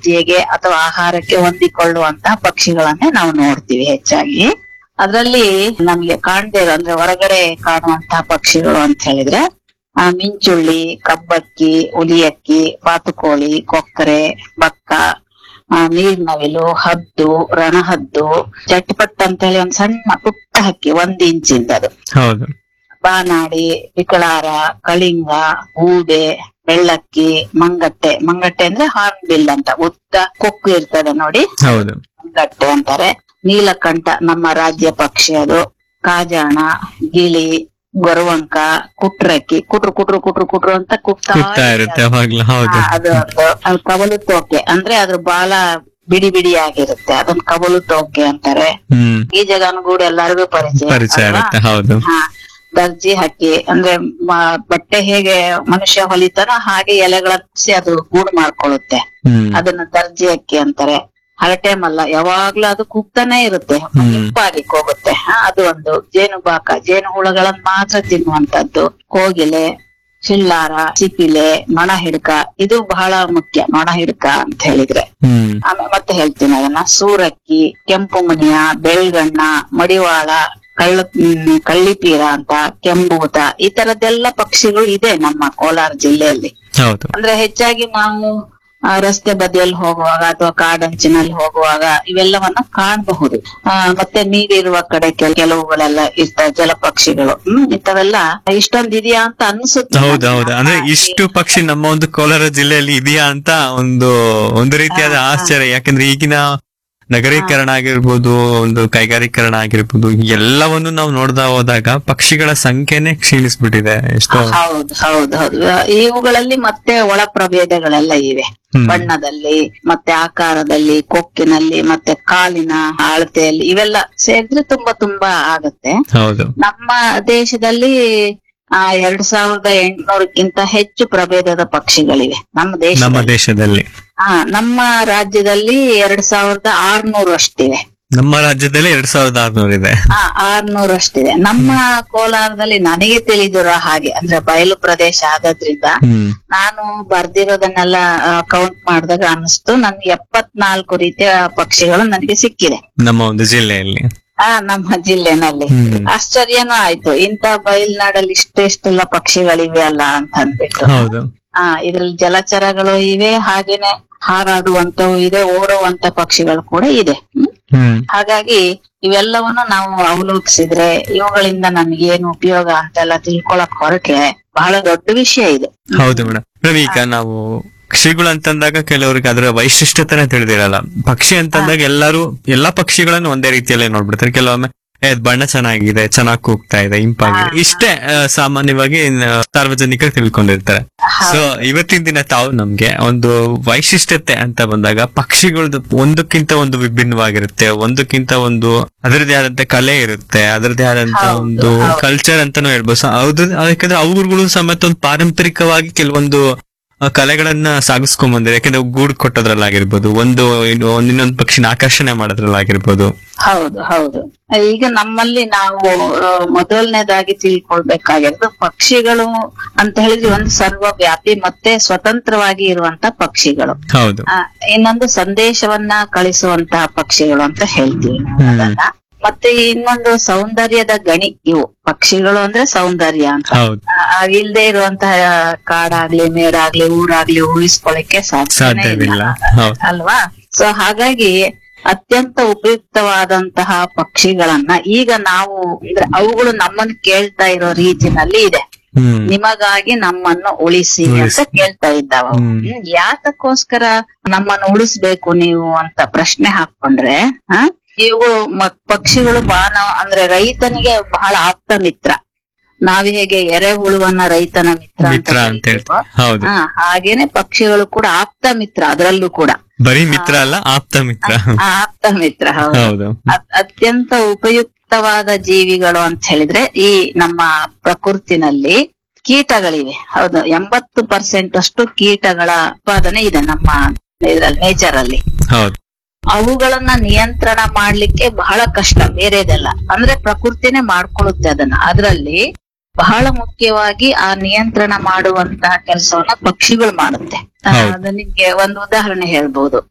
ಹೆಜ್ಜೆಗೆ ಅಥವಾ ಆಹಾರಕ್ಕೆ ಹೊಂದಿಕೊಳ್ಳುವಂತಹ ಪಕ್ಷಿಗಳನ್ನೇ ನಾವು ನೋಡ್ತೀವಿ ಹೆಚ್ಚಾಗಿ ಅದರಲ್ಲಿ ನಮ್ಗೆ ಕಾಣದೇ ಇರೋ ಅಂದ್ರೆ ಹೊರಗಡೆ ಕಾಣುವಂತಹ ಪಕ್ಷಿಗಳು ಅಂತ ಹೇಳಿದ್ರೆ ಆ ಮಿಂಚುಳ್ಳಿ ಕಬ್ಬಕ್ಕಿ ಉಲಿಯಕ್ಕಿ ಬಾತುಕೋಳಿ ಕೊಕ್ಕರೆ ಬಕ್ಕ ಆ, ನೀರ್ನವಿಲು ಹದ್ದು ರಣಹದ್ದು ಚಟ್ಪಟ್ ಅಂತ ಹೇಳಿ ಒಂದ್ ಸಣ್ಣ ಪುಟ್ಟ ಹಕ್ಕಿ ಒಂದ್ ಇಂಚಿಂದ ಅದು ಹೌದು ಬಾನಾಡಿ ವಿಕಳಾರ ಕಳಿಂಗ ಹೂಬೆ ಬೆಳ್ಳಕ್ಕಿ ಮಂಗಟ್ಟೆ ಮಂಗಟ್ಟೆ ಅಂದ್ರೆ ಹಾರ್ನ್ ಬಿಲ್ ಅಂತ ಉದ್ದ ಕೊಕ್ಕು ಇರ್ತದೆ ನೋಡಿ ಹೌದು ಮಂಗಟ್ಟೆ ಅಂತಾರೆ ನೀಲಕಂಠ ನಮ್ಮ ರಾಜ್ಯ ಪಕ್ಷಿ ಅದು ಕಾಜಾಣ ಗಿಳಿ ಗೊರವಂಕ ಕುಟ್ರಕ್ಕಿ ಕುಟ್ರು ಕುಟ್ರು ಕುಟ್ರು ಕುಟ್ರು ಅಂತ ಕುಟ್ತಾ ಕೂಗ್ತಾ ಇರುತ್ತೆ ಅವಾಗ್ಲೂ ಹೌದು ಹಾ, ಅದು ಒಂದು ಅದು ಕವಲು ತೋಕೆ ಅಂದ್ರೆ ಅದ್ರ ಬಾಲ ಬಿಡಿ ಬಿಡಿ ಆಗಿರುತ್ತೆ ಅದನ್ನ ಕವಲು ತೋಕೆ ಅಂತಾರೆ ಹ್ಮ್ ಈ ಜಗನ್ಗೂಡು ಎಲ್ಲರಿಗೂ ಪರಿಚಯ ಪರಿಚಯ ಅಲ್ವಾ? ಇರುತ್ತೆ ಹೌದು ಹಾ ದರ್ಜಿ ಹಕ್ಕಿ ಅಂದ್ರೆ ಮ- ಬಟ್ಟೆ ಹೇಗೆ ಮನುಷ್ಯ ಹೊಲಿತಾನೋ ಹಾಗೆ ಎಲೆಗಳನ್ಸಿ ಅದು ಗೂಡು ಮಾಡ್ಕೊಳ್ಳುತ್ತೆ ಹ್ಮ್ ಅದನ್ನ ದರ್ಜಿ ಹಕ್ಕಿ ಅಂತಾರೆ ಹರಟೆ ಮಲ್ಲ ಯಾವಾಗ್ಲೂ ಅದು ಕೂಗ್ತಾನೆ ಇರುತ್ತೆ ಹ್ಮ್. ಇಂಪಾಗಿ ಹೋಗುತ್ತೆ ಹಾ, ಅದು ಒಂದು ಜೇನುಬಾಕ ಜೇನು ಹುಳಗಳನ್ನ ಮಾತ್ರ ತಿನ್ನುವಂತದ್ದು ಕೋಗಿಲೆ ಚಿಲ್ಲಾರ ಸಿಪಿಲೆ ನೊಣ ಹಿಡ್ಕ ಇದು ಬಹಳ ಮುಖ್ಯ ನೊಣ ಹಿಡ್ಕ ಅಂತ ಹೇಳಿದ್ರೆ ಹ್ಮ್ ಆಮೇಲೆ ಮತ್ತೆ ಹೇಳ್ತೀನಿ ಅದನ್ನ ಸೂರಕ್ಕಿ ಕೆಂಪು ಮುನಿಯ ಬೆಳ್ಗಣ್ಣ ಮಡಿವಾಳ ಕಳ್ಳ ಹ್ಮ್, ಕಳ್ಳಿಪೀರ ಅಂತ ಕೆಂಬೂತ ಈ ತರದ್ದೆಲ್ಲ ಪಕ್ಷಿಗಳು ಇದೆ ನಮ್ಮ ಕೋಲಾರ ಜಿಲ್ಲೆಯಲ್ಲಿ ಹೌದು ಅಂದ್ರೆ ಹೆಚ್ಚಾಗಿ ನಾವು ಆ, ರಸ್ತೆ ಬದಿಯಲ್ಲಿ ಹೋಗುವಾಗ ಅಥವಾ ಕಾಡಂಚಿನಲ್ಲಿ ಹೋಗುವಾಗ ಇವೆಲ್ಲವನ್ನ ಕಾಣಬಹುದು ಆ, ಮತ್ತೆ ನೀರಿರುವ ಕಡೆ ಕೆಲ- ಕೆಲವುಗಳೆಲ್ಲ ಇರ್ತವೆ ಜಲಪಕ್ಷಿಗಳು ಹ್ಮ್ ಇಂಥವೆಲ್ಲ ಇಷ್ಟೊಂದ್ ಇದೆಯಾ ಅಂತ ಅನ್ಸುತ್ತೆ ಹೌದು ಹೌದು ನನ್ಗೆ. ಅಂದ್ರೆ ಹಾ, ಇಷ್ಟು ಪಕ್ಷಿ ನಮ್ಮ ಒಂದು ಕೋಲಾರ ಜಿಲ್ಲೆಯಲ್ಲಿ ಇದೆಯಾ ಅಂತ ಒಂದು ಒಂದು ರೀತಿಯಾದ ಹಾ, ಹಾ. ಆಶ್ಚರ್ಯ ಯಾಕಂದ್ರೆ ಈಗಿನ ನಗರೀಕರಣ ಆಗಿರ್ಬೋದು ಒಂದು ಕೈಗಾರೀಕರಣ ಆಗಿರ್ಬೋದು ಎಲ್ಲವನ್ನು ನಾವು ನೋಡ್ತಾ ಹೋದಾಗ ಪಕ್ಷಿಗಳ ಸಂಖ್ಯೆನೆ ಕ್ಷೀಣಿಸ್ಬಿಟ್ಟಿದೆ ಎಷ್ಟೋ ಹೌದು ಹೌದು ಹೌದು ಇವುಗಳಲ್ಲಿ ಮತ್ತೆ ಒಳ ಪ್ರಭೇದಗಳೆಲ್ಲ ಇವೆ ಹ್ಮ್. ಬಣ್ಣದಲ್ಲಿ ಮತ್ತೆ ಆಕಾರದಲ್ಲಿ ಕೊಕ್ಕಿನಲ್ಲಿ ಮತ್ತೆ ಕಾಲಿನ ಅಳತೆಯಲ್ಲಿ ಇವೆಲ್ಲ ಸೇರಿದ್ರೆ ತುಂಬಾ ತುಂಬಾ ಆಗತ್ತೆ ಹೌದು ನಮ್ಮ ದೇಶದಲ್ಲಿ ಆ ಎರಡ್ ಸಾವಿರದ ಎಂಟುನೂರಕ್ಕಿಂತ ಹೆಚ್ಚು ಪ್ರಭೇದದ ಪಕ್ಷಿಗಳಿವೆ ನಮ್ಮ ನಮ್ಮ ದೇಶದಲ್ಲಿ ದೇಶದಲ್ಲಿ ಹಾ ನಮ್ಮ ರಾಜ್ಯದಲ್ಲಿ ಎರಡ್ ಸಾವಿರದ ಆರ್ನೂರು ಅಷ್ಟಿವೆ ನಮ್ಮ ರಾಜ್ಯದಲ್ಲಿ ಎರಡ್ ಸಾವಿರದ ಆರ್ನೂರು ಇದೆ ಆ ಆರ್ನೂರು ಅಷ್ಟಿದೆ ನಮ್ಮ ಕೋಲಾರದಲ್ಲಿ ನನಗೆ ತಿಳಿದಿರೋ ಹಾಗೆ ಅಂದ್ರೆ ಬಯಲು ಪ್ರದೇಶ ಆಗೋದ್ರಿಂದ ಹ್ಮ್ ನಾನು ಬರ್ದಿರೋದನ್ನೆಲ್ಲ ಕೌಂಟ್ ಮಾಡಿದಾಗ ಅನಿಸ್ತು ನನ್ಗೆ ಎಪ್ಪತ್ನಾಲ್ಕು ರೀತಿಯ ಪಕ್ಷಿಗಳು ನನಗೆ ಸಿಕ್ಕಿದೆ ನಮ್ಮ ಒಂದು ಜಿಲ್ಲೆಯಲ್ಲಿ ಆ ನಮ್ಮ ಜಿಲ್ಲೆನಲ್ಲಿ ಹ್ಮ್ ಆಶ್ಚರ್ಯನೂ ಆಯ್ತು ಇಂತ ಬಯಲ್ನಾಡಲ್ಲಿ ಇಷ್ಟೆಷ್ಟೆಲ್ಲ ಪಕ್ಷಿಗಳಿವೆ ಅಲ್ಲ ಅಂತ ಅಂದ್ಬಿಟ್ಟು ಹೌದು ಆ ಇದ್ರಲ್ಲಿ ಜಲಚರಗಳು ಇವೆ ಹಾಗೇನೆ ಹಾರಾಡುವಂತವು ಇದೆ ಓಡುವಂತ ಪಕ್ಷಿಗಳು ಕೂಡ ಇದೆ ಹ್ಮ್. ಹ್ಮ್ ಹಾಗಾಗಿ ಇವೆಲ್ಲವನ್ನು ನಾವು ಅವಲೋಕಿಸಿದ್ರೆ ಇವುಗಳಿಂದ ನಮ್ಗೆ ಏನು ಉಪಯೋಗ ಅಂತೆಲ್ಲ ತಿಳ್ಕೊಳಕ್ ಹೊರಟ್ರೆ ಬಹಳ ದೊಡ್ಡ ವಿಷಯ ಇದು ಹೌದು ಮೇಡಮ್ ಮೇಡಮ್ ಈಗ ನಾವು ಪಕ್ಷಿಗಳು ಅಂತಂದಾಗ ಕೆಲವರಿಗೆ ಅದರ ವೈಶಿಷ್ಟ್ಯತೆನೆ ತಿಳಿದಿರಲ್ಲ ಪಕ್ಷಿ ಅಂತಂದಾಗ ಎಲ್ಲರೂ ಎಲ್ಲಾ ಪಕ್ಷಿಗಳನ್ನು ಒಂದೇ ರೀತಿಯಲ್ಲೇ ನೋಡ್ಬಿಡ್ತಾರೆ ಕೆಲವೊಮ್ಮೆ ಏ, ಅದ್ ಬಣ್ಣ ಚೆನ್ನಾಗಿದೆ ಚೆನ್ನಾಗಿ ಕೂಗ್ತಾ ಇದೆ ಇಂಪಾಗಿದೆ ಇಷ್ಟೇ ಆ, ಸಾಮಾನ್ಯವಾಗಿ ಆ, ಸಾರ್ವಜನಿಕರು ತಿಳ್ಕೊಂಡಿರ್ತಾರೆ ಸೊ ಇವತ್ತಿನ ದಿನ ತಾವು ನಮ್ಗೆ ಒಂದು ವೈಶಿಷ್ಟ್ಯತೆ ಅಂತ ಬಂದಾಗ ಪಕ್ಷಿಗಳದ್ದು ಒಂದಕ್ಕಿಂತ ಒಂದು ವಿಭಿನ್ನವಾಗಿರುತ್ತೆ ಒಂದಕ್ಕಿಂತ ಒಂದು ಅದರದೇ ಆದಂತ ಕಲೆ ಇರುತ್ತೆ ಅದರದೇ ಆದಂತ ಹೌದು, ಒಂದು ಹೌದು. ಕಲ್ಚರ್ ಅಂತಾನು ಹೇಳ್ಬೋದು ಸೊ ಹೌದು ಯಾಕಂದ್ರೆ ಅವುಗಳು ಸಮೇತ ಒಂದು ಪಾರಂಪರಿಕವಾಗಿ ಕೆಲವೊಂದು ಆ, ಕಲೆಗಳನ್ನ ಸಾಗಿಸ್ಕೊಂಡ್ ಬಂದಿದೆ ಯಾಕಂದ್ರೆ ಅವು ಗೂಡು ಕೊಟ್ಟೋದ್ರಲ್ಲಾಗಿರ್ಬೋದು ಒಂದು ಇನ್ನು ಒಂದ್ ಇನ್ನೊಂದು ಪಕ್ಷಿನ ಆಕರ್ಷಣೆ ಮಾಡೋದ್ರಲ್ಲಾಗಿರ್ಬೋದು ಹೌದು ಹೌದು ಈಗ ನಮ್ಮಲ್ಲಿ ನಾವು ಆ, ಮೊದಲನೇದಾಗಿ ತಿಳ್ಕೊಳ್ಬೇಕಾಗಿರೋದು ಪಕ್ಷಿಗಳು ಅಂತ ಹೇಳಿದ್ರೆ ಒಂದು ಸರ್ವವ್ಯಾಪಿ ಮತ್ತೆ ಸ್ವತಂತ್ರವಾಗಿ ಇರುವಂತ ಪಕ್ಷಿಗಳು ಹೌದು ಆ, ಇನ್ನೊಂದು ಸಂದೇಶವನ್ನ ಕಳಿಸುವಂತಹ ಪಕ್ಷಿಗಳು ಅಂತ ಹೇಳ್ತೀವಿ ನಾವು ಹ್ಮ್. ಅದನ್ನ. ಮತ್ತೆ ಇನ್ನೊಂದು ಸೌಂದರ್ಯದ ಗಣಿ ಇವು ಪಕ್ಷಿಗಳು ಅಂದ್ರೆ ಸೌಂದರ್ಯ ಅಂತ ಹೌದು ಆ, ಇಲ್ದೇ ಇರುವಂತಹ ಕಾಡಾಗ್ಲಿ ಮೇಡಾಗ್ಲಿ ಊರಾಗ್ಲಿ ಊಹಿಸ್ಕೊಳಕ್ಕೆ ಸಾಧ್ಯನೇ ಸಾಧ್ಯವಿಲ್ಲ ಇಲ್ಲ ಹೌದು ಅಲ್ವಾ ಸೊ ಹಾಗಾಗಿ ಅತ್ಯಂತ ಉಪಯುಕ್ತವಾದಂತಹ ಪಕ್ಷಿಗಳನ್ನ ಈಗ ನಾವು ಅಂದ್ರೆ ಅವುಗಳು ನಮ್ಮನ್ನು ಕೇಳ್ತಾ ಇರೋ ರೀತಿನಲ್ಲಿ ಇದೆ ಹ್ಮ್ ನಿಮಗಾಗಿ ನಮ್ಮನ್ನು ಉಳಿಸಿ ಅಂತ ಉಳಿಸಿ. ಕೇಳ್ತಾ ಇದ್ದಾವ ಅವು. ಹ್ಮ್. ಹ್ಮ್, ಯಾತಕ್ಕೋಸ್ಕರ ನಮ್ಮನ್ನು ಉಳಿಸ್ಬೇಕು ನೀವು ಅಂತ ಪ್ರಶ್ನೆ ಹಾಕೊಂಡ್ರೆ ಹ ಇವು ಮ- ಪಕ್ಷಿಗಳು ಮಾನವ ಅಂದ್ರೆ ರೈತನಿಗೆ ಬಹಳ ಆಪ್ತ ಮಿತ್ರ ನಾವ್ ಹೇಗೆ ಎರೆಹುಳುವನ್ನ ರೈತನ ಮಿತ್ರ ಅಂತ ಮಿತ್ರ ಅಂತ ಕರೀತೀವೋ, ಹೇಳ್ತಾರೆ ಹೌದು ಹ, ಹಾಗೇನೆ ಪಕ್ಷಿಗಳು ಕೂಡ ಆಪ್ತ ಮಿತ್ರ ಅದರಲ್ಲೂ ಕೂಡ ಬರೀ ಮಿತ್ರ ಅಲ್ಲ ಆಪ್ತ ಮಿತ್ರ ಆ, ಆಪ್ತ ಮಿತ್ರ ಹೌದು ಹೌದು ಅತ್- ಅತ್ಯಂತ ಉಪಯುಕ್ತವಾದ ಜೀವಿಗಳು ಅಂತ ಹೇಳಿದ್ರೆ ಈ ನಮ್ಮ ಪ್ರಕೃತಿನಲ್ಲಿ ಕೀಟಗಳಿವೆ ಹೌದು ಎಂಬತ್ತು ಪರ್ಸೆಂಟ್ ಅಷ್ಟು ಕೀಟಗಳ ಉತ್ಪಾದನೆ ಇದೆ ನಮ್ಮ ನೇಚರ್ ಅಲ್ಲಿ ಹೌದು ಅವುಗಳನ್ನ ನಿಯಂತ್ರಣ ಮಾಡ್ಲಿಕ್ಕೆ ಬಹಳ ಕಷ್ಟ ಬೇರೆದೆಲ್ಲ ಅಂದ್ರೆ ಪ್ರಕೃತಿನೇ ಮಾಡ್ಕೊಳ್ಳುತ್ತೆ ಅದನ್ನ ಅದರಲ್ಲಿ ಬಹಳ ಮುಖ್ಯವಾಗಿ ಆ ನಿಯಂತ್ರಣ ಮಾಡುವಂತಹ ಕೆಲಸವನ್ನ ಪಕ್ಷಿಗಳು ಮಾಡುತ್ತೆ ಆ, ಹೌದು. ಅದು ನಿಮ್ಗೆ ಒಂದು ಉದಾಹರಣೆ ಹೇಳ್ಬಹುದು